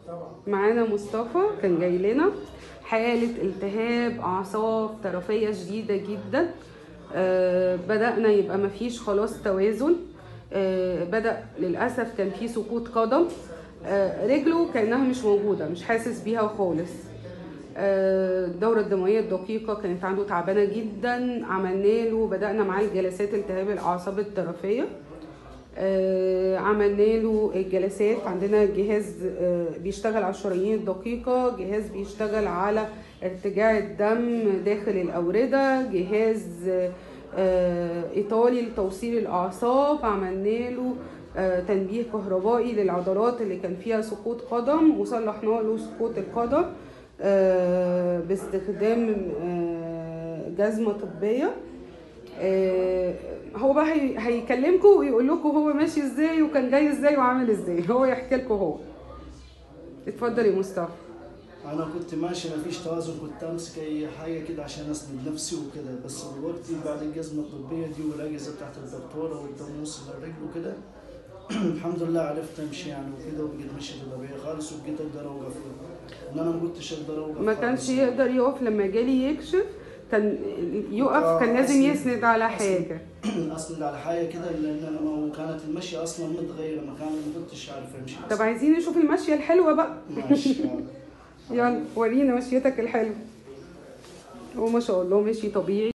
معانا مصطفى كان جاي لنا حالة التهاب أعصاب طرفية شديدة جدا آه بدأنا يبقى مفيش خلاص توازن آه بدأ للأسف كان في سقوط قدم آه رجله كأنها مش موجودة مش حاسس بيها خالص آه، الدورة الدموية الدقيقة كانت عنده تعبانة جدا عملنا له بدأنا معاه جلسات التهاب الأعصاب الطرفية آه، عملنا له الجلسات عندنا جهاز آه، بيشتغل على الشرايين الدقيقة جهاز بيشتغل على ارتجاع الدم داخل الأوردة جهاز آه، إيطالي لتوصيل الأعصاب عملنا له آه، تنبيه كهربائي للعضلات اللي كان فيها سقوط قدم وصلحنا له سقوط القدم آه، باستخدام آه، جزمة طبية آه، هو بقى هي- هيكلمكم ويقول لكم هو ماشي ازاي وكان جاي ازاي وعامل ازاي هو يحكي لكم هو اتفضل يا مصطفى انا كنت ماشي ما فيش توازن كنت امسك اي حاجه كده عشان اسند نفسي وكده بس دلوقتي بعد الجزمه الطبيه دي والاجهزه بتاعت الدكتوره والدم وصل للرجل وكده الحمد لله عرفت امشي يعني وكده وبقيت ماشي طبيعي خالص وبقيت اقدر اوقف ان انا ما كنتش اقدر اوقف ما خالص. كانش يقدر يقف لما جالي يكشف كان يقف آه، كان لازم أصلاً- يسند على أصلاً- حاجة اسند على حاجه كده لان انا ما كانت المشي اصلا متغيره مكان ما كنتش عارف امشي طب عايزين نشوف المشية الحلوة بقى ماشي يلا ورينا مشيتك الحلوة هو ما شاء الله مشي طبيعي